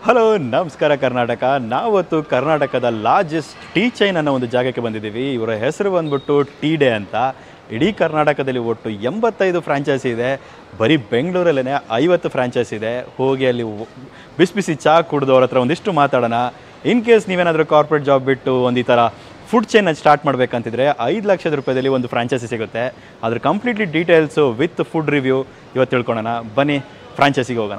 Hello ನಮಸ್ಕಾರ ಕರ್ನಾಟಕ ನಾವತ್ತು ಕರ್ನಾಟಕದ largest tea chain ಅನ್ನೋ ಒಂದು ಜಾಗಕ್ಕೆ ಬಂದಿದ್ದೀವಿ ಇವರ ಹೆಸರು ಬಂದ್ಬಿಟ್ಟು ಟೀ ಡೇ ಅಂತ ಇಡೀ ಕರ್ನಾಟಕದಲ್ಲಿ ಒಟ್ಟು ಎಂಬತ್ತೈದು ಫ್ರಾಂಚೈಸಿ ಇದೆ ಬರೀ ಬೆಂಗಳೂರಲ್ಲೇ ಐವತ್ತು ಫ್ರಾಂಚೈಸಿ ಇದೆ ಹೋಗಿ ಅಲ್ಲಿ ಒ- ಬಿಸಿ ಬಿಸಿ ಚಹಾ ಕುಡಿದು ಅವ್ರ ಹತ್ರ ಒಂದಿಷ್ಟು ಮಾತಾಡೋಣ ಇನ್ ಕೇಸ್ ನೀವೇನಾದರೂ ಕಾರ್ಪೊರೇಟ್ ಜಾಬ್ ಬಿಟ್ಟು ಒಂದು ಈ ಥರ ಫುಡ್ ಚೈನ್ ಸ್ಟಾರ್ಟ್ ಮಾಡಬೇಕಂತಿದ್ರೆ ಐದು ಲಕ್ಷದ ರೂಪಾಯಿದಲ್ಲಿ ಒಂದು ಫ್ರಾಂಚೈಸಿ ಸಿಗುತ್ತೆ ಅದ್ರ completely details with food review ಇವತ್ತು ತಿಳ್ಕೊಳೋಣ ಬನ್ನಿ ಫ್ರಾಂಚೈಸಿಗೆ ಹೋಗೋಣ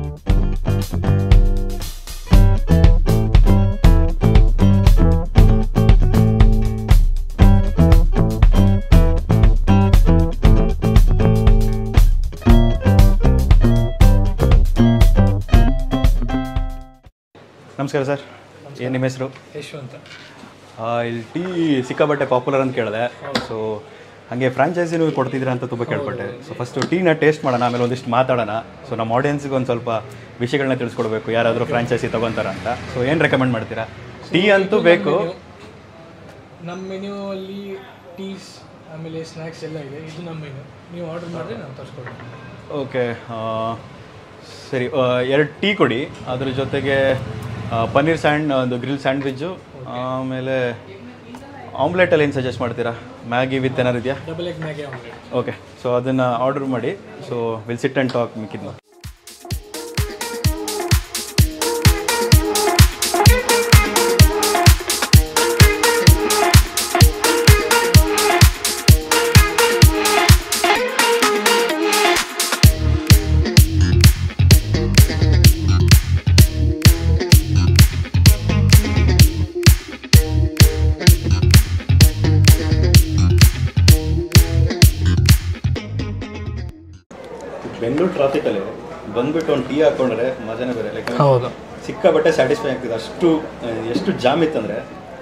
ನಮಸ್ಕಾರ ಸರ್ ಏನು ನಿಮ್ಮ ಹೆಸರು ಯಶವಂತ ಆ, ಇಲ್ಲಿ ಟೀ ಸಿಕ್ಕಾಬಟ್ಟೆ ಪಾಪ್ಯುಲರ್ ಅಂತ ಕೇಳಿದೆ ಸೊ ಹಾಗೆ ಫ್ರಾಂಚೈಸಿನೂ ಕೊಡ್ತಿದ್ದೀರಾ ಅಂತ ತುಂಬ ಕೇಳ್ಪಟ್ಟೆ ಸೊ ಫಸ್ಟು ಟೀನ ಟೇಸ್ಟ್ ಮಾಡೋಣ ಆಮೇಲೆ ಒಂದಿಷ್ಟು ಮಾತಾಡೋಣ ಸೊ ನಮ್ಮ ಆಡಿಯನ್ಸ್ಗೆ ಒಂದು ಸ್ವಲ್ಪ ವಿಷಯಗಳನ್ನ ತಿಳಿಸ್ಕೊಡ್ಬೇಕು ಯಾರಾದರೂ ಫ್ರಾಂಚೈಸಿ ತೊಗೊತಾರ ಅಂತ ಸೊ ಏನು ರೆಕಮೆಂಡ್ ಮಾಡ್ತೀರಾ ಟೀ ಅಂತೂ ಬೇಕು ನಮ್ಮ ಮೆನ್ಯೂ ಅಲ್ಲಿ ಟೀಸ್ ಆಮೇಲೆ ಸ್ನ್ಯಾಕ್ಸ್ ಎಲ್ಲ ಇದೆ ಇದು ನಮ್ಮ ಮೆನ್ಯೂ ನೀವು ಆರ್ಡರ್ ಮಾಡಿದ್ರೆ ನಾವು ತರಿಸ್ಕೊಡ್ತೀವಿ ಓಕೆ ಸರಿ ಎರಡು ಟೀ ಕೊಡಿ ಅದ್ರ ಜೊತೆಗೆ ಆ, ಪನ್ನೀರ್ ಸ್ಯಾಂಡ್ ಒಂದು ಗ್ರಿಲ್ ಸ್ಯಾಂಡ್ವಿಚ್ಚು ಆಮೇಲೆ ಆಮ್ಲೆಟಲ್ಲಿ ಏನು ಸಜೆಸ್ಟ್ ಮಾಡ್ತೀರಾ ಮ್ಯಾಗಿ ವಿತ್ ಏನಾರು ಇದೆಯಾ double egg Maggi omelette okay so ಅದನ್ನು ಆರ್ಡರ್ ಮಾಡಿ so we'll sit and talk ಮಿಕ್ಕಿದ್ನ ಬೆಂಗಳೂರು ಟ್ರಾಫಿಕಲ್ಲಿ ಬಂದ್ಬಿಟ್ಟು ಒಂದು ಟೀ ಹಾಕೊಂಡ್ರೆ ಮಜಾನೇ ಬೇರೆ ಲೈಕ್ ಹೌದು ಸಿಕ್ಕಾಬಟ್ಟೆ ಸ್ಯಾಟಿಸ್ಫೈ ಆಗ್ತಿದೆ ಅಷ್ಟು ಆ, ಎಷ್ಟು ಜಾಮ್ ಇತ್ತಂದ್ರೆ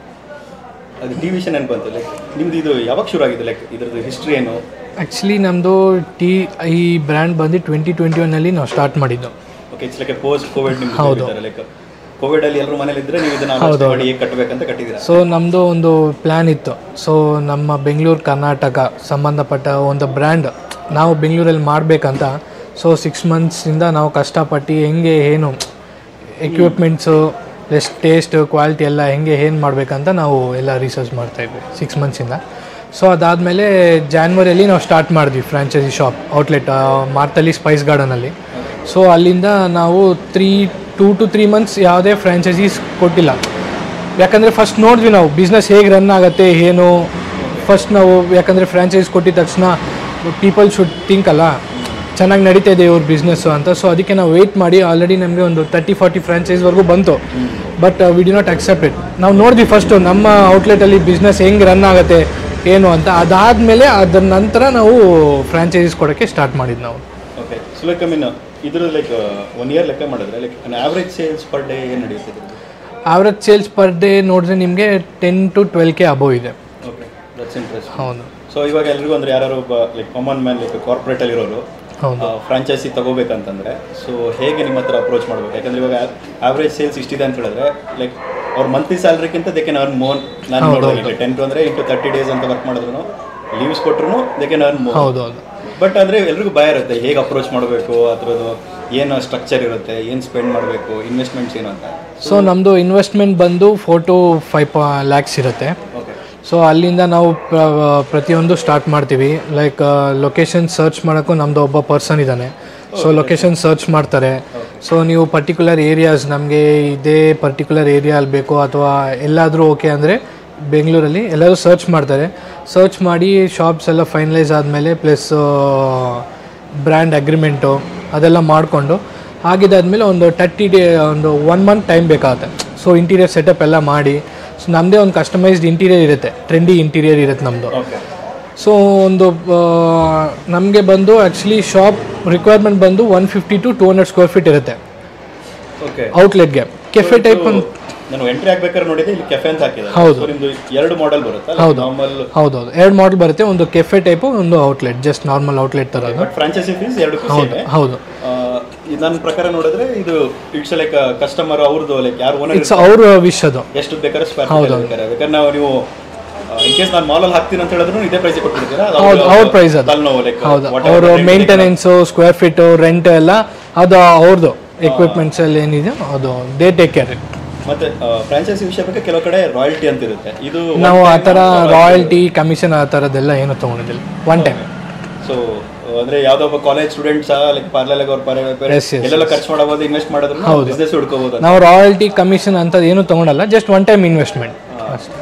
ಅದು ಟಿ ವಿಷನ್ ಏನು ಬಂತು ಲೈಕ್ ನಿಮ್ದು ಇದು ಯಾವಾಗ ಶುರು ಆಗಿದೆ ಲೈಕ್ ಇದ್ರದ್ದು ಹಿಸ್ಟ್ರಿ ಏನು ಆ್ಯಕ್ಚುಲಿ ನಮ್ಮದು ಟೀ ಈ ಬ್ರ್ಯಾಂಡ್ ಬಂದು ಟ್ವೆಂಟಿ ಟ್ವೆಂಟಿ ಒನ್ನಲ್ಲಿ ನಾವು ಸ್ಟಾರ್ಟ್ ಮಾಡಿದ್ದು okay it's like post Covid ಹೌದು. ನಿಮ್ಗೆ ಲೈಕ್ ಕೋವಿಡ್ ಅಲ್ಲಿ ಎಲ್ಲರೂ ಮನೇಲಿ ಇದ್ರೆ ನೀವು ಇದನ್ನ ಆಲೋಚನೆ ಮಾಡಿ ಹೇಗೆ ಕಟ್ಟಬೇಕಂತ ಕಟ್ಟಿದ್ದೀರಾ ಸೊ ನಮ್ಮದು ಒಂದು ಪ್ಲ್ಯಾನ್ ಇತ್ತು ಸೊ ನಮ್ಮ ಬೆಂಗಳೂರು ಕರ್ನಾಟಕ ಸಂಬಂಧಪಟ್ಟ ಒಂದು ಬ್ರ್ಯಾಂಡ್ ನಾವು ಬೆಂಗಳೂರಲ್ಲಿ ಮಾಡಬೇಕಂತ ಸೊ ಸಿಕ್ಸ್ ಮಂತ್ಸಿಂದ ನಾವು ಕಷ್ಟಪಟ್ಟು ಹೆಂಗೆ ಏನು ಎಕ್ವಿಪ್ಮೆಂಟ್ಸು ಪ್ಲಸ್ ಟೇಸ್ಟ್ ಕ್ವಾಲಿಟಿ ಎಲ್ಲ ಹೆಂಗೆ ಏನು ಮಾಡಬೇಕಂತ ನಾವು ಎಲ್ಲ ರಿಸರ್ಚ್ ಮಾಡ್ತಾಯಿದ್ವಿ ಸಿಕ್ಸ್ ಮಂತ್ಸಿಂದ ಸೊ ಅದಾದಮೇಲೆ ಜಾನ್ವರಿಯಲ್ಲಿ ನಾವು ಸ್ಟಾರ್ಟ್ ಮಾಡಿದ್ವಿ ಫ್ರಾಂಚೈಸಿ ಶಾಪ್ ಔಟ್ಲೆಟ್ ಮಾರ್ತಲ್ಲಿ ಸ್ಪೈಸ್ ಗಾರ್ಡನಲ್ಲಿ ಸೊ ಅಲ್ಲಿಂದ ನಾವು three two to three months ಯಾವುದೇ ಫ್ರಾಂಚೈಸೀಸ್ ಕೊಟ್ಟಿಲ್ಲ ಯಾಕಂದರೆ ಫಸ್ಟ್ ನೋಡಿದ್ವಿ ನಾವು ಬಿಸ್ನೆಸ್ ಹೇಗೆ ರನ್ ಆಗುತ್ತೆ ಏನು ಫಸ್ಟ್ ನಾವು ಯಾಕಂದರೆ ಫ್ರಾಂಚೈಸ್ ಕೊಟ್ಟಿದ ತಕ್ಷಣ ಪೀಪಲ್ ಶುಡ್ ಥಿಂಕ್ ಅಲ್ಲ ಚೆನ್ನಾಗಿ ನಡೀತಾ ಇದೆ ಇವ್ರ ಬಿಸ್ನೆಸ್ಸು ಅಂತ ಸೊ ಅದಕ್ಕೆ ನಾವು ವೆಯ್ಟ್ ಮಾಡಿ ಆಲ್ರೆಡಿ ನಮಗೆ ಒಂದು ತರ್ಟಿ ಫಾರ್ಟಿ ಫ್ರಾಂಚೈಸ್ವರೆಗೂ ಬಂತು but we did not accept it ನಾವು ನೋಡಿದ್ವಿ ಫಸ್ಟು ನಮ್ಮ ಔಟ್ಲೆಟಲ್ಲಿ ಬಿಸ್ನೆಸ್ ಹೆಂಗೆ ರನ್ ಆಗುತ್ತೆ ಏನು ಅಂತ ಅದಾದಮೇಲೆ ಅದರ ನಂತರ ನಾವು ಫ್ರಾಂಚೈಸೀಸ್ ಕೊಡೋಕ್ಕೆ ಸ್ಟಾರ್ಟ್ ಮಾಡಿದ್ದು ನಾವು okay so like I mean ಇದ್ರ ಲೈಕ್ ಒನ್ ಇಯರ್ ಲೆಕ್ಕ ಮಾಡಿದ್ರೆ like average sales per day ಏನು ನಡೆಯುತ್ತೆ ಆವ್ರೇಜ್ ಸೇಲ್ಸ್ ಪರ್ ಡೇ ನೋಡಿದ್ರೆ ನಿಮಗೆ ten to twelve K above ಇದೆ ಓಕೆ ದಟ್ಸ್ ಇಂಟ್ರೆಸ್ಟ್ ಹೌದು ಸೊ ಇವಾಗ ಎಲ್ರಿಗೂ ಅಂದ್ರೆ ಯಾರು ಒಬ್ಬ ಲೈಕ್ ಕಾಮನ್ ಮ್ಯಾನ್ ಲೈಕ್ ಕಾರ್ಪೊರೇಟಲ್ಲಿ ಇರೋರು ಹೌದು ಫ್ರಾಂಚೈಸಿ ತಗೋಬೇಕಂತಂದ್ರೆ ಸೊ ಹೇಗೆ ನಿಮ್ಮ ಹತ್ರ ಅಪ್ರೋಚ್ ಮಾಡ್ಬೇಕು ಯಾಕಂದ್ರೆ ಇವಾಗ ಆವ್ರೇಜ್ ಸೇಲ್ಸ್ ಇಷ್ಟಿದೆ ಅಂತ ಹೇಳಿದ್ರೆ ಲೈಕ್ ಅವ್ರ ಮಂತ್ಲಿ ಸ್ಯಾಲ್ರಿಗಿಂತ ದೇ ಕೆನ್ ಅರ್ನ್ ಮೋರ್ ನಾನು ನೋಡೋದಿಲ್ಲ ಟೆನ್ ಟು ಅಂದ್ರೆ ಇಂಟು ತರ್ಟಿ ಡೇಸ್ ಅಂತ ವರ್ಕ್ ಮಾಡಿದ್ರು ಲೀವ್ಸ್ ಕೊಟ್ರು ದೇ ಕೆನ್ ಅರ್ನ್ ಮೋರ್ ಹೌದು ಹೌದು ಬಟ್ ಅಂದರೆ ಎಲ್ರಿಗೂ ಭಯ ಇರುತ್ತೆ ಹೇಗೆ ಅಪ್ರೋಚ್ ಮಾಡಬೇಕು ಅದ್ರದ್ದು ಏನು ಸ್ಟ್ರಕ್ಚರ್ ಇರುತ್ತೆ ಏನು ಸ್ಪೆಂಡ್ ಮಾಡಬೇಕು ಇನ್ವೆಸ್ಟ್ಮೆಂಟ್ಸ್ ಏನು ಅಂತ ಸೊ ನಮ್ಮದು ಇನ್ವೆಸ್ಟ್ಮೆಂಟ್ ಬಂದು ಫೋರ್ ಟು ಫೈವ್ ಪ ಲ್ಯಾಕ್ಸ್ ಇರುತ್ತೆ ಓಕೆ ಸೊ ಅಲ್ಲಿಂದ ನಾವು ಪ್ರ- ಪ್ರತಿಯೊಂದು ಸ್ಟಾರ್ಟ್ ಮಾಡ್ತೀವಿ ಲೈಕ್ ಲೊಕೇಶನ್ ಸರ್ಚ್ ಮಾಡೋಕ್ಕೂ ನಮ್ಮದು ಒಬ್ಬ ಪರ್ಸನ್ ಇದ್ದಾನೆ ಸೊ ಲೊಕೇಶನ್ ಸರ್ಚ್ ಮಾಡ್ತಾರೆ ಸೊ ನೀವು ಪರ್ಟಿಕ್ಯುಲರ್ ಏರಿಯಾಸ್ ನಮಗೆ ಇದೇ ಪರ್ಟಿಕ್ಯುಲರ್ ಏರಿಯಲ್ಲಿ ಬೇಕು ಅಥವಾ ಎಲ್ಲಾದರೂ ಓಕೆ ಅಂದರೆ ಬೆಂಗಳೂರಲ್ಲಿ ಎಲ್ಲರೂ ಸರ್ಚ್ ಮಾಡ್ತಾರೆ ಸರ್ಚ್ ಮಾಡಿ ಶಾಪ್ಸ್ ಎಲ್ಲ ಫೈನಲೈಸ್ ಆದಮೇಲೆ ಪ್ಲಸ್ ಬ್ರ್ಯಾಂಡ್ ಅಗ್ರಿಮೆಂಟು ಅದೆಲ್ಲ ಮಾಡಿಕೊಂಡು ಆಗಿದ್ದಾದಮೇಲೆ ಒಂದು ತರ್ಟಿ ಡೇ ಒಂದು ಒನ್ ಮಂತ್ ಟೈಮ್ ಬೇಕಾಗುತ್ತೆ ಸೊ ಇಂಟೀರಿಯರ್ ಸೆಟಪ್ ಎಲ್ಲ ಮಾಡಿ ಸೊ ನಮ್ಮದೇ ಒಂದು ಕಸ್ಟಮೈಸ್ಡ್ ಇಂಟೀರಿಯರ್ ಇರುತ್ತೆ ಟ್ರೆಂಡಿ ಇಂಟೀರಿಯರ್ ಇರುತ್ತೆ ನಮ್ಮದು ಓಕೆ ಸೊ ಒಂದು ನಮಗೆ ಬಂದು ಆ್ಯಕ್ಚುಲಿ ಶಾಪ್ ರಿಕ್ವೈರ್ಮೆಂಟ್ ಬಂದು one fifty to two hundred square feet ಇರುತ್ತೆ ಓಕೆ ಔಟ್ಲೆಟ್ಗೆ ಕೆಫೆ ಟೈಪ್ ಒಂದು ನಾನು ಎಂಟ್ರಿ ಆಗ್ಬೇಕಾದ್ರೆ ನೋಡಿದ್ರೆ ಇಲ್ಲಿ ಕೆಫೆ ಅಂತ ಹಾಕಿದ್ದಾರೆ ಹೌದು. So ನಿಮ್ದು ಎರಡು ಮಾಡೆಲ್ ಬರುತ್ತಾ ಹೌದು. ನಾರ್ಮಲ್ ಹೌದೌದು ಎರಡು ಮಾಡೆಲ್ ಬರುತ್ತೆ ಒಂದು ಕೆಫೆ ಟೈಪು ಒಂದು ಔಟ್ಲೆಟ್ ಜಸ್ಟ್ ನಾರ್ಮಲ್ ಔಟ್ಲೆಟ್ ಥರದ್ದು ಬಟ್ ಫ್ರಾಂಚೈಸಿ ಫೀಸ್ ಎರಡಕ್ಕೂ ಹೌದು ಸೇಮ್ ಹೌದು ನನ್ನ ಪ್ರಕಾರ ನೋಡಿದ್ರೆ ಇದು ಇಟ್ಸ್ ಲೈಕ್ ಕಸ್ಟಮರ್ ಅವ್ರದ್ದು ಲೈಕ್ ಯಾರು ಓನರ್ ಇಟ್ಸ್ ಅವ್ರ ವಿಶ್ ಅದು ಎಷ್ಟು ಬೇಕಾದ್ರೆ ಸ್ಕ್ವೇರ್ ಫೀಟ್ ಬೇಕಾದ್ರೆ ಬೇಕಾದ್ರೆ ನಾವು ನೀವು ಇನ್ ಕೇಸ್ ನಾನು ಮಾಲಲ್ಲಿ ಹಾಕ್ತೀನಿ ಅಂತ ಹೇಳಿದ್ರು ಇದೇ ಪ್ರೈಸ್ ಕೊಟ್ಬಿಡ್ತೀರಾ ಅದು ಹೌದು ಅವ್ರ- ಅವ್ರ ಪ್ರೈಸ್ ಅದು ತಲೆನೋವು ಲೈಕ್ ಹೌದು ಅವರು ಮೇಂಟೆನೆನ್ಸು ಸ್ಕ್ವೇರ್ ಫೀಟು ರೆಂಟ್ ಎಲ್ಲ ಅದು ಅವ್ರದ್ದು ಎಕ್ವಿಪ್ಮೆಂಟ್ಸ್ ಎಲ್ಲ ಏನಿದೆ ಅದು ದೇ ಟೇಕ್ ಕೇರ್ ಮತ್ತೆ ಫ್ರಾಂಚೈಸಿ ವಿಷಯ ಬಗ್ಗೆ ಕೆಲವು ಕಡೆ ರಾಯಲ್ಟಿ ಅಂತ ಇರುತ್ತೆ ಇದು ನಾವು ಆ ಥರ ರಾಯಲ್ಟಿ ಕಮಿಷನ್ ಆ ಥರದ್ದೆಲ್ಲ ಏನು ತೊಗೊಂಡಿದ್ದಿಲ್ಲ ಒನ್ ಟೈಮ್ ಸೊ ಅಂದ್ರೆ ಯಾವ್ದೋ ಒಬ್ಬ ಕಾಲೇಜ್ ಸ್ಟೂಡೆಂಟ್ಸ್ ಲೈಕ್ ಪಾರ್ಲರ್ ಅವ್ರ Yes, yes, ಎಲ್ಲೆಲ್ಲ ಖರ್ಚು ಮಾಡಬಹುದು ಇನ್ವೆಸ್ಟ್ ಮಾಡಿದ್ರು ಬಿಸ್ನೆಸ್ ಹುಡ್ಕೋಬಹುದು ನಾವು ರಾಯಲ್ಟಿ ಕಮಿಷನ್ ಅಂಥದ್ದು ಏನು ತೊಗೊಳಲ್ಲ ಜಸ್ಟ್ ಒನ್ ಟೈಮ್ ಇನ್ವೆಸ್ಟ್ಮೆಂಟ್ ಅಷ್ಟೇ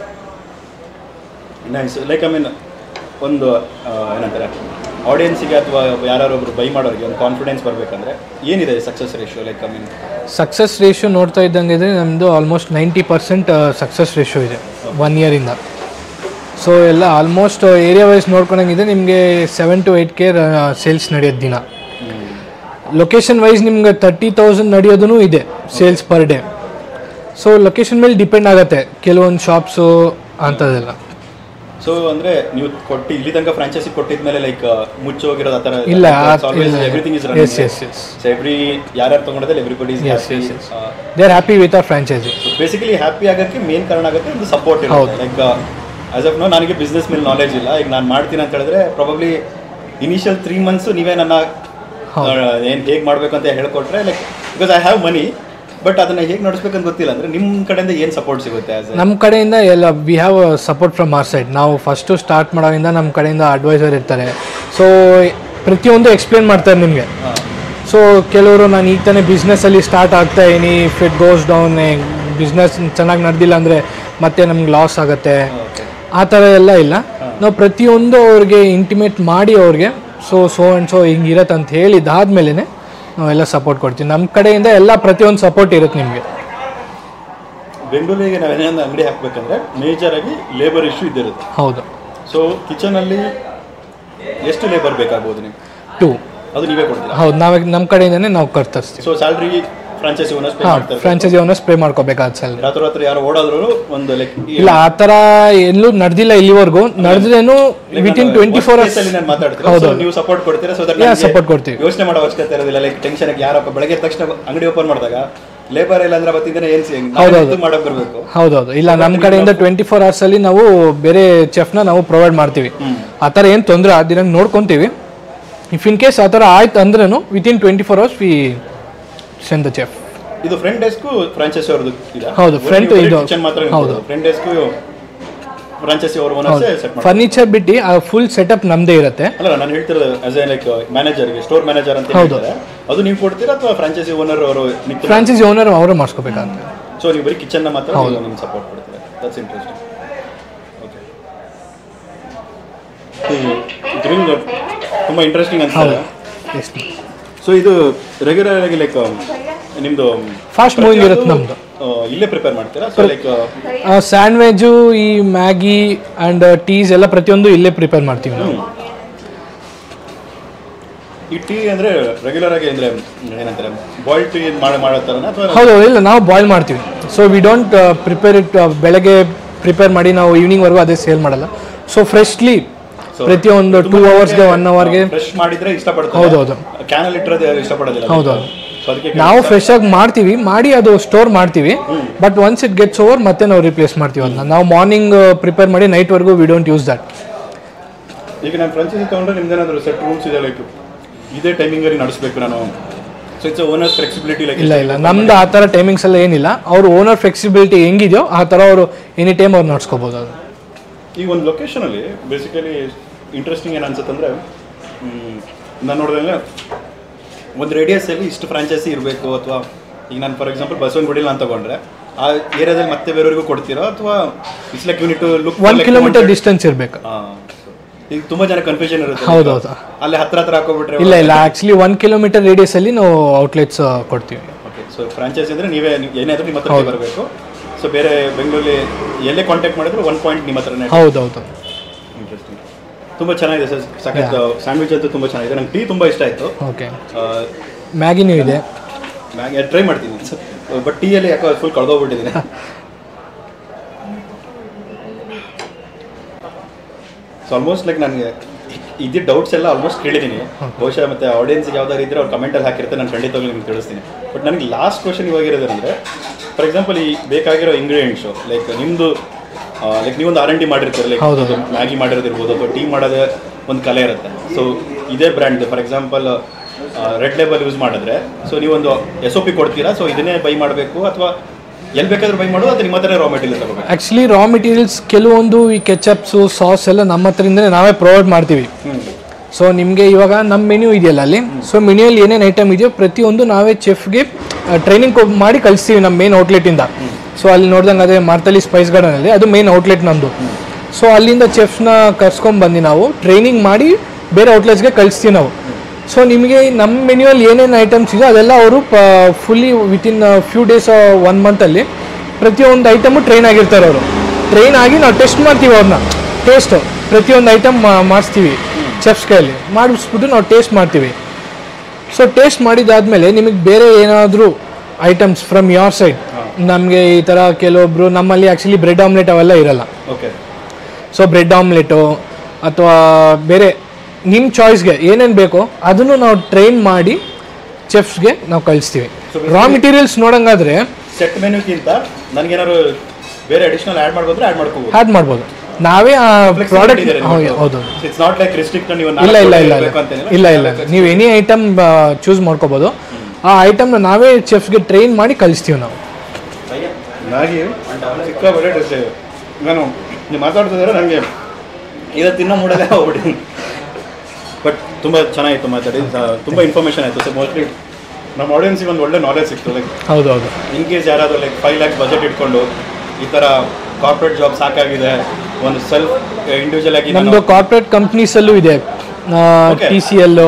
ನೈಸ್ ಲೈಕ್ ಐ ಮೀನ್ ಒಂದು ಆ, ಏನಂತಾರೆ ಆಡಿಯನ್ಸಿಗೆ ಅಥವಾ ಯಾರು ಒಬ್ರು ಬೈ ಮಾಡೋರಿಗೆ ಒಂದು ಕಾನ್ಫಿಡೆನ್ಸ್ ಬರಬೇಕಂದ್ರೆ ಏನಿದೆ success ratio like I mean success ratio ನೋಡ್ತಾ ಇದ್ದಂಗೆ ಇದ್ರೆ ನಮ್ಮದು almost ninety percent success ratio ಇದೆ ಒನ್ ಇಯರಿಂದ ಸೊ ಎಲ್ಲ ಆಲ್ಮೋಸ್ಟ್ ಏರಿಯಾ ವೈಸ್ ನೋಡ್ಕೊಂಡಂಗಿದೆ ನಿಮಗೆ seven to eight K sales ನಡೆಯೋದು ದಿನ ಲೊಕೇಶನ್ ವೈಸ್ ನಿಮ್ಗೆ ತರ್ಟಿ ತೌಸಂಡ್ ನಡೆಯೋದೂ ಇದೆ sales per day so location ಮೇಲೆ ಡಿಪೆಂಡ್ ಆಗುತ್ತೆ ಕೆಲವೊಂದು ಶಾಪ್ಸು ಅಂಥದ್ದೆಲ್ಲ ಸೊ ಅಂದ್ರೆ ನೀವು ಕೊಟ್ಟು ಇಲ್ಲಿ ತನಕ ಫ್ರಾಂಚೈಸಿ ಕೊಟ್ಟಿದ್ಮೇಲೆ ಲೈಕ್ ಮುಚ್ಚೋಗಿರೋದು ಆ ಥರ ಇಲ್ಲ, ಆ- everything is Yes, yes, yes. So every ಯಾರ್ಯಾರು ತಗೊಂಡಿದ್ರೆ everybody is Yes, yes, yes. They are happy with our franchisee basically happy ಆಗೋಕ್ಕೆ ಮೇನ್ ಕಾರಣ ಆಗುತ್ತೆ ಒಂದು ಸಪೋರ್ಟ್ ಇರುತ್ತೆ ಲೈಕ್ ಆಸ್ ಆಫ್ ನೋ ನನಗೆ ಬಿಸ್ನೆಸ್ ಮೇಲೆ ನಾಲೆಜ್ ಇಲ್ಲ ಈಗ ನಾನು ಮಾಡ್ತೀನಿ ಅಂತ ಹೇಳಿದ್ರೆ ಪ್ರಾಬಬ್ಲಿ ಇನಿಷಿಯಲ್ ತ್ರೀ ಮಂತ್ಸ್ ನೀವೇ ನನ್ನ ಏನು ಹೇಗೆ ಮಾಡಬೇಕು ಅಂತ ಹೇಳ್ಕೊಟ್ರೆ like because I have money but ಅದನ್ನ ಹೇಗೆ ನಡೆಸ್ಬೇಕಂತ ಗೊತ್ತಿಲ್ಲ ಅಂದ್ರೆ ನಿಮ್ಮ ಕಡೆಯಿಂದ ಏನು ಸಪೋರ್ಟ್ ಸಿಗುತ್ತೆ ಆಸ್ ನಮ್ಮ ಕಡೆಯಿಂದ ಎಲ್ಲ we have support from our side ನಾವು ಫಸ್ಟು ಸ್ಟಾರ್ಟ್ ಮಾಡೋದ್ರಿಂದ ನಮ್ಮ ಕಡೆಯಿಂದ ಅಡ್ವೈಸರ್ ಇರ್ತಾರೆ ಸೊ ಪ್ರತಿಯೊಂದು ಎಕ್ಸ್ಪ್ಲೇನ್ ಮಾಡ್ತಾರೆ ನಿಮಗೆ ಸೊ ಕೆಲವರು ನಾನು ಈಗ ತಾನೇ ಬಿಸ್ನೆಸ್ಸಲ್ಲಿ ಸ್ಟಾರ್ಟ್ ಆಗ್ತಾ ಇದೀನಿ ಫಿಟ್ ಗೋಸ್ ಡೌನ್ ಬಿಸ್ನೆಸ್ ಚೆನ್ನಾಗಿ ನಡೆದಿಲ್ಲ ಅಂದರೆ ಮತ್ತೆ ನಮ್ಗೆ ಲಾಸ್ ಆಗುತ್ತೆ ಓಕೆ ಆ ಥರ ಎಲ್ಲ ಇಲ್ಲ ನಾವು ಪ್ರತಿಯೊಂದು ಅವ್ರಿಗೆ ಇಂಟಿಮೇಟ್ ಮಾಡಿ ಅವ್ರಿಗೆ ಸೊ ಸೋ ಆ್ಯಂಡ್ ಸೊ ಹಿಂಗಿರತ್ತೆ ಅಂತ ಹೇಳಿದಾದ್ಮೇಲೆ ನಾವೆಲ್ಲ ಸಪೋರ್ಟ್ ಕೊಡ್ತೀವಿ ನಮ್ಮ ಕಡೆಯಿಂದ ಎಲ್ಲ ಪ್ರತಿಯೊಂದು ಸಪೋರ್ಟ್ ಇರುತ್ತೆ ನಿಮಗೆ ಬೆಂಗಳೂರಿಗೆ ನಾವು ಏನಾದ್ರು ಅಂಗಡಿ ಹಾಕ್ಬೇಕಂದ್ರೆ ಮೇಜರ್ ಆಗಿ ಲೇಬರ್ ಇಶ್ಯೂ ಇದ್ದಿರುತ್ತೆ ಹೌದು ಸೊ ಕಿಚನಲ್ಲಿ ಎಷ್ಟು ಲೇಬರ್ ಬೇಕಾಗ್ಬೋದು ನೀವು ಟೂ ಅದು ನೀವೇ ಕೊಡ್ತೀರಾ ಹೌದು ನಾವೇ ನಮ್ಮ ಕಡೆಯಿಂದನೇ ನಾವು ಕರ್ತರಿಸ್ತೀವಿ so salary franchisee owners pay ಹಾಂ ಮಾಡ್ತಾರೆ ಫ್ರಾಂಚೈಸಿ ಓನರ್ಸ್ ಪೇ ಮಾಡ್ಕೋಬೇಕಾದ ಸ್ಯಾಲ್ರಿ ರಾತ್ರಿ ರಾತ್ರಿ ಯಾರು ಓಡಾದ್ರು ಒಂದು ಲೈಕ್ ಇಲ್ಲ ಆ ಥರ ಎಲ್ಲೂ ನಡೆದಿಲ್ಲ ಇಲ್ಲಿವರೆಗೂ ನಡೆದ್ರೇನು ವಿತಿನ್ ಟ್ವೆಂಟಿ ಫೋರ್ ಅವರ್ಸ್ ನಾನು ಮಾತಾಡ್ತೀನಿ ಸೊ ನೀವು ಸಪೋರ್ಟ್ ಕೊಡ್ತೀರಾ ಸೊ ದಟ್ ಸಪೋರ್ಟ್ ಕೊಡ್ತೀವಿ ಯೋಚನೆ ಮಾಡೋ ಅವಶ್ಯಕತೆ ಇರೋದಿಲ್ಲ ಲೈಕ್ ಟೆನ್ಷನ್ ಯಾರಪ್ಪ ಬೆಳಗ್ಗೆ ಎದ್ದ ತಕ್ಷಣ ಅಂಗಡಿ ಓಪನ್ ಮಾಡಿದಾಗ ಲೇಬರ್ ಇಲ್ಲ ಅಂದ್ರೆ ಅವತ್ತಿಂದ ಏನ್ ಸಿ ಮಾಡಕ್ ಬರಬೇಕು ಹೌದೌದು ಇಲ್ಲ ನಮ್ಮ ಕಡೆಯಿಂದ ಟ್ವೆಂಟಿ ಫೋರ್ ಅವರ್ಸಲ್ಲಿ ನಾವು ಬೇರೆ ಚೆಫ್ನ ನಾವು ಪ್ರೊವೈಡ್ ಮಾಡ್ತೀವಿ ಆ ಥರ ಏನು ತೊಂದರೆ ಆದಿರ ನೋಡ್ಕೊತೀವಿ ಇಫ್ ಇನ್ ಕೇಸ್ ಆ ಥರ ಆಯ್ತು ಅಂದ್ರೂ within twenty four hours we send the chef ಇದು ಫ್ರಂಟ್ ಡೆಸ್ಕ್ ಫ್ರಾಂಚೈಸಿ ಅವ್ರದ್ದು ಇದೆ ಹೌದು, front ಇದು. ಕಿಚನ್ ಮಾತ್ರ ಹೌದು. ಫ್ರಂಟ್ ಡೆಸ್ಕ್ ಫ್ರಾಂಚೈಸಿ ಅವ್ರ ಓನರ್ಸ್ ಸೆಟ್ ಮಾಡಿ ಫರ್ನಿಚರ್ ಬಿಟ್ಟು ಆ ಫುಲ್ ಸೆಟಪ್ ನಮ್ಮದೇ ಇರುತ್ತೆ ಅಲ್ಲ ನಾನು ಹೇಳ್ತಿರೋದು ಆಸ್ ಎ ಲೈಕ್ ಮ್ಯಾನೇಜರ್ಗೆ ಸ್ಟೋರ್ ಮ್ಯಾನೇಜರ್ ಅಂತ ಹೇಳ್ತಾರೆ ಅದು ನೀವು ಕೊಡ್ತೀರಾ ಅಥವಾ ಫ್ರಾಂಚೈಸಿ ಓನರ್ ಅವರು ನಿಂತು ಫ್ರಾಂಚೈಸಿ ಓನರ್ ಅವರು ಮಾಡಿಸ್ಕೋಬೇಕಂತ ಸೊ ನೀವು ಬರೀ ಕಿಚನ್ನ ಮಾತ್ರ ನಿಮ್ಗೆ ಸಪೋರ್ಟ್ ಕೊಡ್ತೀರಾ ದಟ್ಸ್ ಇಂಟ್ರೆಸ್ಟಿಂಗ್ ಓಕೆ ಗ್ರಿಲ್ ತುಂಬ ಇಂಟ್ರೆಸ್ಟಿಂಗ್ ಅನ್ಸುತ್ತೆ ಸೊ ಇದು ರೆಗ್ಯುಲರ್ ಆಗಿ ಲೈಕ್ ನಿಮ್ಮದು ಫಾಸ್ಟ್ ಮೂವಿಂಗ್ ಇರುತ್ತೆ ನಮ್ಮದು ಇಲ್ಲೇ ಪ್ರಿಪೇರ್ ಮಾಡ್ತೀರಾ ಸೊ ಲೈಕ್ ಸ್ಯಾಂಡ್ವಿಚು ಈ ಮ್ಯಾಗಿ ಆ್ಯಂಡ್ ಟೀಸ್ ಎಲ್ಲ ಪ್ರತಿಯೊಂದು ಇಲ್ಲೇ ಪ್ರಿಪೇರ್ ಮಾಡ್ತೀವಿ ನಾವು ಈ ಟೀ ಅಂದ್ರೆ ರೆಗ್ಯುಲರ್ ಆಗಿ ಅಂದ್ರೆ ಏನಂತಾರೆ ಬಾಯ್ಲ್ ಟೀ ಮಾಡಿ ಮಾಡೋ ಥರನ ಅಥವಾ ಹೌದು ಇಲ್ಲ ನಾವು ಬಾಯ್ಲ್ ಮಾಡ್ತೀವಿ so we don't prepare it ಬೆಳಗ್ಗೆ ಪ್ರಿಪೇರ್ ಮಾಡಿ ನಾವು ಈವ್ನಿಂಗ್ವರೆಗೂ ಅದೇ ಸೇಲ್ ಮಾಡಲ್ಲ ಸೊ ಫ್ರೆಶ್ಲಿ ಪ್ರತಿಯೊಂದು ಟೂ ಅವರ್ಸ್ಗೆ ಒನ್ ಅವರ್ಗೆ ಫ್ರೆಶ್ ಮಾಡಿದ್ರೆ ಇಷ್ಟಪಡ್ತಾರೆ ಹೌದೌದು ಕ್ಯಾನಲ್ಲಿ ಇಟ್ಟಿರೋದು ಯಾರು ಇಷ್ಟಪಡೋದಿಲ್ಲ ಹೌದೌದು. ಸೊ ಅದಕ್ಕೆ ನಾವು ಫ್ರೆಶ್ ಆಗಿ ಮಾಡ್ತೀವಿ ಮಾಡಿ ಅದು ಸ್ಟೋರ್ ಮಾಡ್ತೀವಿ but once it gets over ಮತ್ತೆ ನಾವು ರಿಪ್ಲೇಸ್ ಮಾಡ್ತೀವಿ ಅದನ್ನ ನಾವು ಮಾರ್ನಿಂಗ್ ಪ್ರಿಪೇರ್ ಮಾಡಿ ನೈಟ್ವರೆಗೂ ವಿ ಡೋಂಟ್ ಯೂಸ್ ದಟ್ ಈಗ ನಾನು ಫ್ರಾಂಚೈಸಿ ತೊಗೊಂಡ್ರೆ ನಿಮ್ದೇನಾದ್ರು ಸೆಟ್ ರೂಮ್ಸ್ ಇದೆ ಲೈಕ್ ಇದೇ ಟೈಮಿಂಗಲ್ಲಿ ನಡೆಸಬೇಕು ನಾನು so it's owner flexibility like ಇಲ್ಲ ಇಲ್ಲ ನಮ್ದು ಆ ಥರ ಟೈಮಿಂಗ್ಸ್ ಎಲ್ಲ ಏನಿಲ್ಲ ಅವ್ರ ಓನರ್ ಫ್ಲೆಕ್ಸಿಬಿಲಿಟಿ ಹೆಂಗಿದೆಯೋ ಆ ಥರ ಅವರು ಎನಿ ಟೈಮ್ ಅವ್ರು ನಡ್ಸ್ಕೋಬೋದು ಅದು ಈ ಒಂದು ಲೊಕೇಶನಲ್ಲಿ ಬೇಸಿಕಲಿ ಇಂಟ್ರೆಸ್ಟಿಂಗ್ ಏನು ಅನ್ಸುತ್ತೆ ಅಂದರೆ ನಾನು ನೋಡಿದ್ರೆ ಒಂದು ರೇಡಿಯಸಲ್ಲಿ ಇಷ್ಟು ಫ್ರಾಂಚೈಸಿ ಇರಬೇಕು ಅಥವಾ ಈಗ ನಾನು ಫಾರ್ ಎಕ್ಸಾಂಪಲ್ ಬಸವನಗುಡಿಲಿ ನಾನು ತಗೊಂಡ್ರೆ ಆ ಏರಿಯಾದಲ್ಲಿ ಮತ್ತೆ ಬೇರೆಯವ್ರಿಗೂ ಕೊಡ್ತೀರೋ ಅಥವಾ it's like unit look one kilometre distance ಇರಬೇಕು ಈಗ ತುಂಬ ಜನ ಕನ್ಫ್ಯೂಷನ್ ಇರುತ್ತೆ ಹೌದೌದು ಅಲ್ಲಿ ಹತ್ರ ಹತ್ರ ಹಾಕೋಬಿಟ್ರೆ ಇಲ್ಲ ಇಲ್ಲ ಆ್ಯಕ್ಚುಲಿ ಒನ್ ಕಿಲೋಮೀಟರ್ ರೇಡಿಯಸಲ್ಲಿ ನಾವು ಔಟ್ಲೆಟ್ಸ್ ಕೊಡ್ತೀವಿ ಓಕೆ ಸೊ ಫ್ರಾಂಚೈಸಿ ಅಂದರೆ ನೀವೇ ನೀವು ಏನಾದರೂ ನಿಮ್ಮ ಹತ್ರ ಬರಬೇಕು ಸೊ ಬೇರೆ ಬೆಂಗಳೂರಲ್ಲಿ ಎಲ್ಲೇ ಕಾಂಟ್ಯಾಕ್ಟ್ ಮಾಡಿದ್ರು ಒನ್ ಪಾಯಿಂಟ್ ನಿಮ್ಮ ಹತ್ರನೇ ಹೌದೌದು ಇಂಟ್ರೆಸ್ಟಿಂಗ್ ತುಂಬ ಚೆನ್ನಾಗಿದೆ ಸರ್ ಸಖತ್ ಸ್ಯಾಂಡ್ವಿಚ್ ಅಂತೂ ತುಂಬ ಚೆನ್ನಾಗಿದೆ ನಂಗೆ ಟೀ ತುಂಬ ಇಷ್ಟ ಆಯಿತು ಓಕೆ ಮ್ಯಾಗಿನೂ ಇದೆ ಮ್ಯಾಗಿ ಟ್ರೈ ಮಾಡ್ತೀನಿ ಬಟ್ ಟೀಯಲ್ಲಿ ಯಾಕೋ ಫುಲ್ ಕಳೆದೋಗ್ಬಿಟ್ಟಿದ್ದೀನಿ ಸೊ ಆಲ್ಮೋಸ್ಟ್ ಲೈಕ್ ನನಗೆ ಇದ್ದಿದ್ದ ಡೌಟ್ಸ್ ಎಲ್ಲ ಆಲ್ಮೋಸ್ಟ್ ಕೇಳಿದ್ದೀನಿ ಬಹುಶಃ ಮತ್ತೆ ಆಡಿಯನ್ಸ್ಗೆ ಯಾವ್ದಾದ್ರು ಇದ್ರೆ ಅವ್ರು ಕಮೆಂಟಲ್ಲಿ ಹಾಕಿರ್ತಾರೆ ನಾನು ಖಂಡಿತವಾಗ್ಲೂ ನಿಮ್ಗೆ ತಿಳಿಸ್ತೀನಿ ಬಟ್ ನನಗೆ ಲಾಸ್ಟ್ ಕ್ವಶನ್ ಇವಾಗಿರೋದಂದ್ರೆ ಫಾರ್ ಎಕ್ಸಾಂಪಲ್ ಈ ಬೇಕಾಗಿರೋ ಇಂಗ್ರೀಡಿಯೆಂಟ್ಸು ಲೈಕ್ ನಿಮ್ಮದು ಲೈಕ್ ನೀವೊಂದು ಆರ್ ಎನ್ ಡಿ ಮಾಡಿರ್ತೀರ ಲೈಕ್ ಮ್ಯಾಗಿ ಮಾಡಿರೋದಿರ್ಬೋದು ಅಥವಾ ಟೀ ಮಾಡೋದೇ ಒಂದು ಕಲೆ ಇರುತ್ತೆ ಸೊ ಇದೇ brand for example Red Label use ಮಾಡಿದ್ರೆ ಸೊ ನೀವೊಂದು ಎಸ್ ಒ ಪಿ ಕೊಡ್ತೀರಾ ಸೊ ಇದನ್ನೇ ಬೈ ಮಾಡಬೇಕು ಅಥವಾ ಎಲ್ಲಿ ಬೇಕಾದ್ರೂ ಬೈ ಮಾಡೋದು ಅಥವಾ ನಿಮ್ಮ ಹತ್ರ ರಾ ಮೆಟೀರಿಯಲ್ ತಗೋಬೇಕು ಆ್ಯಕ್ಚುಲಿ ರಾ ಮೆಟೀರಿಯಲ್ಸ್ ಕೆಲವೊಂದು ಈ ಕೆಚಪ್ಸು ಸಾಸ್ ಎಲ್ಲ ನಮ್ಮ ಹತ್ರದಿಂದಲೇ ನಾವೇ ಪ್ರೊವೈಡ್ ಮಾಡ್ತೀವಿ ಸೊ ನಿಮಗೆ ಇವಾಗ ನಮ್ಮ ಮೆನ್ಯೂ ಇದೆಯಲ್ಲ ಅಲ್ಲಿ ಸೊ ಮೆನ್ಯೂಯಲ್ಲಿ ಏನೇನು ಐಟಮ್ ಇದೆಯೋ ಪ್ರತಿಯೊಂದು ನಾವೇ ಚೆಫ್ಗೆ ಟ್ರೈನಿಂಗ್ ಮಾಡಿ ಕಳಿಸ್ತೀವಿ ನಮ್ಮ ಮೇನ್ ಔಟ್ಲೆಟಿಂದ ಸೊ ಅಲ್ಲಿ ನೋಡ್ದಂಗೆ ಅದೇ ಮಾರ್ತಲಿ ಸ್ಪೈಸ್ ಗಾರ್ಡನಲ್ಲಿ ಅದು ಮೇನ್ ಔಟ್ಲೆಟ್ ನಮ್ಮದು ಸೊ ಅಲ್ಲಿಂದ ಚೆಫ್ನ ಕರ್ಸ್ಕೊಂಡ್ ಬಂದು ನಾವು ಟ್ರೈನಿಂಗ್ ಮಾಡಿ ಬೇರೆ ಔಟ್ಲೆಟ್ಸ್ಗೆ ಕಳಿಸ್ತೀವಿ ನಾವು ಸೊ ನಿಮಗೆ ನಮ್ಮ ಮೆನ್ಯೂಯಲ್ಲಿ ಏನೇನು ಐಟಮ್ಸ್ ಇದೆ ಅದೆಲ್ಲ ಅವರು fully within few days one ಮಂತಲ್ಲಿ ಪ್ರತಿಯೊಂದು ಐಟಮು ಟ್ರೈನ್ ಆಗಿರ್ತಾರೆ ಅವರು ಟ್ರೈನ್ ಆಗಿ ನಾವು ಟೆಸ್ಟ್ ಮಾಡ್ತೀವಿ ಅವ್ರನ್ನ ಟೇಸ್ಟು ಪ್ರತಿಯೊಂದು ಐಟಮ್ ಮಾಡಿಸ್ತೀವಿ ಚೆಫ್ಸ್ ಕೈಯಲ್ಲಿ ಮಾಡಿಸ್ಬಿಟ್ಟು ನಾವು ಟೇಸ್ಟ್ ಮಾಡ್ತೀವಿ ಸೊ ಟೇಸ್ಟ್ ಮಾಡಿದಾದ್ಮೇಲೆ ನಿಮಗೆ ಬೇರೆ ಏನಾದರೂ ಐಟಮ್ಸ್ ಫ್ರಮ್ ಯೋರ್ ಸೈಡ್ ನಮಗೆ ಈ ಥರ ಕೆಲವೊಬ್ರು ನಮ್ಮಲ್ಲಿ ಆ್ಯಕ್ಚುಲಿ ಬ್ರೆಡ್ ಆಮ್ಲೆಟ್ ಅವೆಲ್ಲ ಇರಲ್ಲ ಓಕೆ ಸೊ ಬ್ರೆಡ್ ಆಮ್ಲೆಟು ಅಥವಾ ಬೇರೆ ನಿಮ್ಮ ಚಾಯ್ಸ್ಗೆ ಏನೇನು ಬೇಕೋ ಅದನ್ನು ನಾವು ಟ್ರೈನ್ ಮಾಡಿ ಚೆಫ್ಸ್ಗೆ ನಾವು ಕಳಿಸ್ತೀವಿ ರಾ ಮೆಟೀರಿಯಲ್ಸ್ ನೋಡಂಗಾದ್ರೆ ಸೆಟ್ ಮೆನ್ಯೂಗಿಂತ ನನಗೇನಾದ್ರು ಬೇರೆ ಅಡಿಷನಲ್ ಆ್ಯಡ್ ಮಾಡ್ಬೋದ್ರೆ ಆ್ಯಡ್ ಮಾಡ್ಕೋಬೋದು ಆ್ಯಡ್ ಮಾಡ್ಬೋದು ನಾವೇ ಆ ಪ್ರಾಡಕ್ಟ್ ಹೌದು ಇಟ್ಸ್ ನಾಟ್ ಲೈಕ್ ರಿಸ್ಟ್ರಿಕ್ಟ್ ನೀವು ಇಲ್ಲ ಇಲ್ಲ ಇಲ್ಲ ಇಲ್ಲ ಇಲ್ಲ ಇಲ್ಲ ನೀವು ಎನಿ ಐಟಮ್ ಚೂಸ್ ಮಾಡ್ಕೋಬೋದು ಆ ಐಟಮ್ನ ನಾವೇ ಚೆಫ್ಗೆ ಟ್ರೈನ್ ಮಾಡಿ ಕಳಿಸ್ತೀವಿ ನಾವು ನಾಗಿ ಸಿಕ್ಕಾಪಟ್ಟೆ ಟೇಸ್ಟ್ ಇದೆ ನಾನು ನೀವು ಮಾತಾಡ್ತಿದ್ರೆ ನನಗೆ ಇದು ತಿನ್ನೋ ಮೂಡಲ್ಲೇ ಹೋಗ್ಬಿಟ್ಟು ಬಟ್ ತುಂಬ ಚೆನ್ನಾಗಿತ್ತು ಮಾತಾಡಿ ತುಂಬ ಇನ್ಫಾರ್ಮೇಷನ್ ಆಯಿತು ಸೊ ಮೋಸ್ಟ್ಲಿ ನಮ್ಮ ಆಡಿಯನ್ಸಿಗೆ ಒಂದು ಒಳ್ಳೆ ನಾಲೆಜ್ ಸಿಕ್ತು ಲೈಕ್ ಹೌದು ಹೌದು ಇನ್ ಕೇಸ್ ಯಾರಾದರೂ ಲೈಕ್ ಫೈವ್ ಲ್ಯಾಕ್ಸ್ ಬಜೆಟ್ ಇಟ್ಕೊಂಡು ಈ ಥರ ಕಾರ್ಪೊರೇಟ್ ಜಾಬ್ ಸಾಕಾಗಿದೆ ಒಂದು ಸೆಲ್ಫ್ ಇಂಡಿವಿಜುವಲ್ ಆಗಿ ನಮ್ಮದು ಕಾರ್ಪೊರೇಟ್ ಕಂಪ್ನೀಸಲ್ಲೂ ಇದೆ Okay. T C L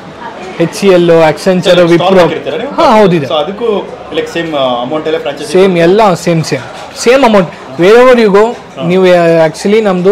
H C L Accenture Wipro ಹಾಂ ಹೌದಿದೆ ಸೊ ಅದಕ್ಕೂ ಲೈಕ್ ಸೇಮ್ ಅಮೌಂಟ್ ಎಲ್ಲ ಫ್ರಾಂಚೈಸಿ ಸೇಮ್ ಎಲ್ಲ same same same amount wherever you go ನೀವು ಆ್ಯಕ್ಚುಲಿ ನಮ್ಮದು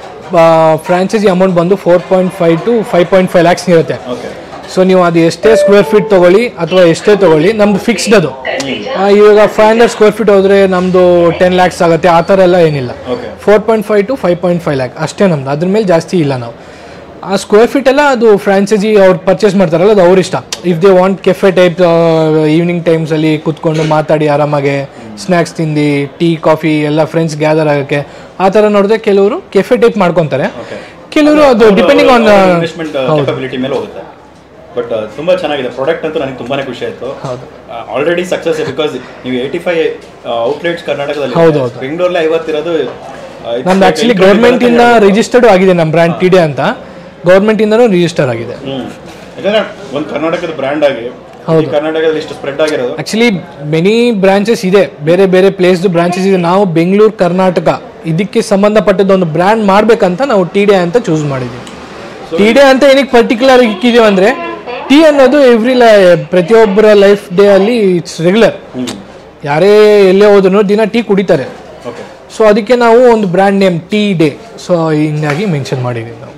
ಫ್ರಾಂಚೈಸಿ ಅಮೌಂಟ್ ಬಂದು four point five to five point five lakhs ಇರುತ್ತೆ okay so ನೀವು ಅದು ಎಷ್ಟೇ ಸ್ಕ್ವೇರ್ ಫೀಟ್ ತೊಗೊಳ್ಳಿ ಅಥವಾ ಎಷ್ಟೇ ತೊಗೊಳ್ಳಿ ನಮ್ದು ಫಿಕ್ಸ್ಡ್ ಅದು ಆ, ಇವಾಗ ಫೈವ್ ಹಂಡ್ರೆಡ್ ಸ್ಕ್ವೇರ್ ಫೀಟ್ ಹೋದರೆ ನಮ್ಮದು ಟೆನ್ ಲ್ಯಾಕ್ಸ್ ಆಗುತ್ತೆ ಆ ಥರ ಎಲ್ಲ ಏನಿಲ್ಲ okay four point five to five point five lakh ಅಷ್ಟೇ ನಮ್ದು ಅದ್ರ ಮೇಲೆ ಜಾಸ್ತಿ ಇಲ್ಲ ನಾವು ಆ ಸ್ಕ್ವೇರ್ ಫೀಟ್ ಎಲ್ಲ ಅದು ಫ್ರಾಂಚೈಸಿ ಅವ್ರು ಪರ್ಚೇಸ್ ಮಾಡ್ತಾರಲ್ಲ ಅದು ಅವ್ರ ಇಷ್ಟ if they want cafe type evening ಟೈಮ್ಸಲ್ಲಿ ಕೂತ್ಕೊಂಡು ಮಾತಾಡಿ ಆರಾಮಾಗೆ ಸ್ನ್ಯಾಕ್ಸ್ ತಿಂದು ಟೀ ಕಾಫಿ ಎಲ್ಲ ಫ್ರೆಂಡ್ಸ್ ಗ್ಯಾದರ್ ಆಗೋಕ್ಕೆ ಆ ಥರ ನೋಡಿದ್ರೆ ಕೆಲವರು ಕೆಫೆ ಟೈಪ್ ಮಾಡ್ಕೊತಾರೆ ಓಕೆ ಕೆಲವರು ಅದು ಡಿಪೆಂಡಿಂಗ್ ಆನ್ ಇನ್ವೆಸ್ಟ್ಮೆಂಟ್ ಕೆಪಬಿಲಿಟಿ ಮೇಲೆ ಹೋಗುತ್ತೆ ಬಟ್ ತುಂಬಾ ಚೆನ್ನಾಗಿದೆ ಪ್ರಾಡಕ್ಟ್ ಅಂತೂ ನನಗೆ ತುಂಬಾನೇ ಖುಷಿ ಆಯ್ತು ಹೌದು ಆಲ್ರೆಡಿ ಸಕ್ಸಸ್ ಬಿಕಾಸ್ ನೀವು ಏಯ್ಟಿ ಫೈವ್ ಔಟ್ಲೆಟ್ಸ್ ಕರ್ನಾಟಕದಲ್ಲಿ ಹೌದು, ಇದೆ. ಹೌದು. ಬೆಂಗಳೂರಲ್ಲಿ ಐವತ್ತಿರೋದು ಆ, it's ನಮ್ದು like ಆ್ಯಕ್ಚುಲಿ incredible ಗೌರ್ಮೆಂಟ್ ಅಂತ ಇಂದ ಹೇಳ್ಬೋದು. ರಿಜಿಸ್ಟರ್ಡ್ ಆಗಿದೆ ನಮ್ಮ ಬ್ರ್ಯಾಂಡ್ ಟಿಡೆ ಅಂತ ಗೌರ್ಮೆಂಟ್ ಇಂದನೂ ರಿಜಿಸ್ಟರ್ ಆಗಿದೆ ಹ್ಮ್ ಯಾಕಂದ್ರೆ ಒಂದು ಕರ್ನಾಟಕದ ಬ್ರ್ಯಾಂಡ್ ಆಗಿ ಹೌದು. ಈ ಕರ್ನಾಟಕದಲ್ಲಿ ಇಷ್ಟು ಸ್ಪ್ರೆಡ್ ಆಗಿರೋದು ಆಕ್ಚುಲಿ ಮೆನಿ ಬ್ರಾಂಚಸ್ ಇದೆ ಬೇರೆ ಬೇರೆ ಪ್ಲೇಸ್ದು ಬ್ರಾಂಚಸ್ ಇದೆ ನಾವು ಬೆಂಗಳೂರು ಕರ್ನಾಟಕ ಇದಕ್ಕೆ ಸಂಬಂಧಪಟ್ಟದ್ದು ಒಂದು ಬ್ರ್ಯಾಂಡ್ ಮಾಡ್ಬೇಕಂತ ನಾವು ಟಿ ಡೆ ಅಂತ ಚೂಸ್ ಮಾಡಿದ್ದೀವಿ ಟಿ ಡೆ ಅಂತ ಏನಕ್ಕೆ ಪರ್ಟಿಕ್ಯುಲರ್ ಇಕ್ಕಿದೀವಿ ಅಂದ್ರೆ ಟೀ ಅನ್ನೋದು ಎವ್ರಿ ಪ್ರತಿಯೊಬ್ಬರ ಲೈಫ್ ಡೇ ಅಲ್ಲಿ ಇಟ್ಸ್ ರೆಗ್ಯುಲರ್ ಹ್ಮ್ ಯಾರೇ ಎಲ್ಲೇ ಹೋದ್ರು ದಿನ ಟೀ ಕುಡಿತಾರೆ ಓಕೆ ಸೊ ಅದಕ್ಕೆ ನಾವು ಒಂದು brand name Tea Day so ಹಿಂಗಾಗಿ ಮೆನ್ಷನ್ ಮಾಡಿದ್ದೀವಿ ನಾವು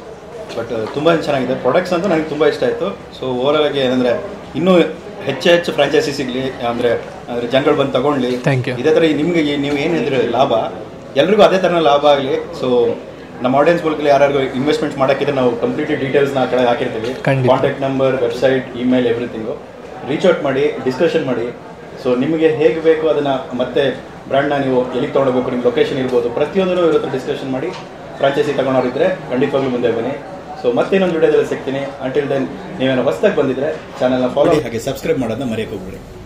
ಬಟ್ ತುಂಬಾ ಚೆನ್ನಾಗಿದೆ ಪ್ರಾಡಕ್ಟ್ಸ್ ಅಂತೂ ನನಗೆ ತುಂಬಾ ಇಷ್ಟ ಆಯ್ತು ಸೊ ಓವರಾಲ್ ಆಗಿ ಏನಂದ್ರೆ ಇನ್ನೂ ಹೆಚ್ಚು ಹೆಚ್ಚು ಫ್ರಾಂಚೈಸಿ ಸಿಗ್ಲಿ ಅಂದ್ರೆ ಅಂದ್ರೆ ಜನಗಳು ಬಂದು ತಗೊಳ್ಳಿ Thank you. ಇದೇ ಥರ ನಿಮ್ಗೆ ಈ- ನೀವು ಏನು ಹೇಳಿದ್ರೆ ಲಾಭ ಎಲ್ರಿಗೂ ಅದೇ ಥರ ಲಾಭ ಆಗಲಿ ಸೊ ನಮ್ಮ ಆಡಿಯನ್ಸ್ ಮೂಲಕ ಯಾರು ಇನ್ವೆಸ್ಟ್ಮೆಂಟ್ ಮಾಡೋಕ್ಕಿದ್ರೆ ನಾವು ಕಂಪ್ಲೀಟ್ಲಿ ಡೀಟೇಲ್ಸ್ನ ಆ ಕಡೆ ಹಾಕಿರ್ತೀವಿ ಖಂಡಿತ. Contact number website email everything reach out ಮಾಡಿ ಡಿಸ್ಕಷನ್ ಮಾಡಿ ಸೊ ನಿಮಗೆ ಹೇಗೆ ಬೇಕು ಅದನ್ನು ಮತ್ತೆ ಬ್ರ್ಯಾಂಡ್ನ ನೀವು ಎಲ್ಲಿಗೆ ತೊಗೊಳ್ಬೇಕು ನಿಮ್ಮ ಲೊಕೇಶನ್ ಇರ್ಬೋದು ಪ್ರತಿಯೊಂದನ್ನು ಇವ್ರ ಹತ್ರ ಡಿಸ್ಕಷನ್ ಮಾಡಿ ಫ್ರಾಂಚೈಸಿ ತಗೊಂಡವ್ರಿದ್ರೆ ಖಂಡಿತವಾಗ್ಲೂ ಮುಂದೆ ಬನ್ನಿ ಸೊ ಮತ್ತೇನೊಂದು ವಿಡಿಯೋದಲ್ಲಿ ಸಿಗ್ತೀನಿ ಅಂಟಿಲ್ ದೆನ್ ನೀವೇನೋ ಹೊಸದಾಗಿ ಬಂದಿದ್ರೆ ಚಾನಲ್ನ ಫಾಲೋ ಹಾಗೆ ಸಬ್ಸ್ಕ್ರೈಬ್ ಮಾಡೋದನ್ನ ಮರೆಯೋಕೆ ಹೋಗ್ಬೇಡಿ